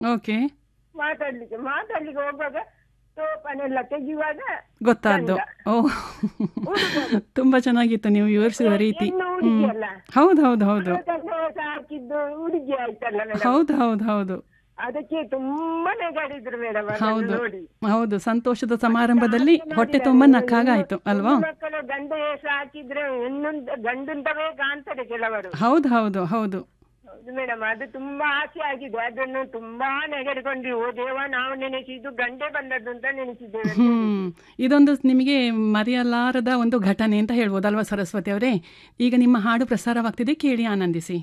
okay ಮಾತಾಡ್ಲಿಕ್ಕೆ ಮಾತಾಡ್ಲಿಕ್ಕೆ ಹೋಗುವಾಗ ಟೋಪನೆಲ್ಲ ತೆಗೆಯುವಾಗ ಗೊತ್ತಾದ್ದು ಓ ತುಂಬಾ ಚೆನ್ನಾಗಿತ್ತು ನೀವು ವಿವರಿಸಿದ ರೀತಿ ಹೆಣ್ಣು ಹುಡುಗಿ ಅಲ್ಲ ಹೌದು ಹೌದು ಹೌದು ಗಂಡ ಹಾಕಿದ್ದು ಹುಡುಗಿ ಆಯ್ತಲ್ಲ ಮೇಡಮ್ ಹೌದು ಹೌದು ಹೌದು ಅದಕ್ಕೆ ತುಂಬಾ ನೆಗಾಡಿದ್ರು ಮೇಡಮ್ ಹೌದು ನೋಡಿ ಹೌದು ಸಂತೋಷದ ಸಮಾರಂಭದಲ್ಲಿ ಹೊಟ್ಟೆ ತುಂಬ ನಕ್ಕಾಗಾಯ್ತು ಅಲ್ವಾ ಹೆಣ್ಣು ಮಕ್ಕಳು ಗಂಡ ಏಸ ಹಾಕಿದ್ರೆ ಹೆಣ್ಣುಂತ ಗಂಡುಂತವೇ ಕಾಣ್ತಾರೆ ಕೆಲವರು ಹೌದು ಹೌದು ಹೌದು ಹೌದು ಮೇಡಮ್ ಅದು ತುಂಬಾ ಆಸೆ ಆಗಿದೆ ಅದನ್ನು ತುಂಬಾ ನೆಗಡಿಕೊಂಡ್ವಿ ಓ ದೇವ ನಾವು ನೆನೆಸಿದ್ದು ಗಂಡೆ ಬಂದದ್ದು ಅಂತ ನೆನೆಸಿದ್ದೇವೆ ಹ್ಮ್ ಇದೊಂದು ನಿಮಗೆ ಮರೆಯಲಾರದ ಒಂದು ಘಟನೆ ಅಂತ ಹೇಳ್ಬೋದಲ್ವಾ ಸರಸ್ವತಿ ಅವರೇ ಈಗ ನಿಮ್ಮ ಹಾಡು ಪ್ರಸಾರವಾಗ್ತಿದೆ ಕೇಳಿ ಆನಂದಿಸಿ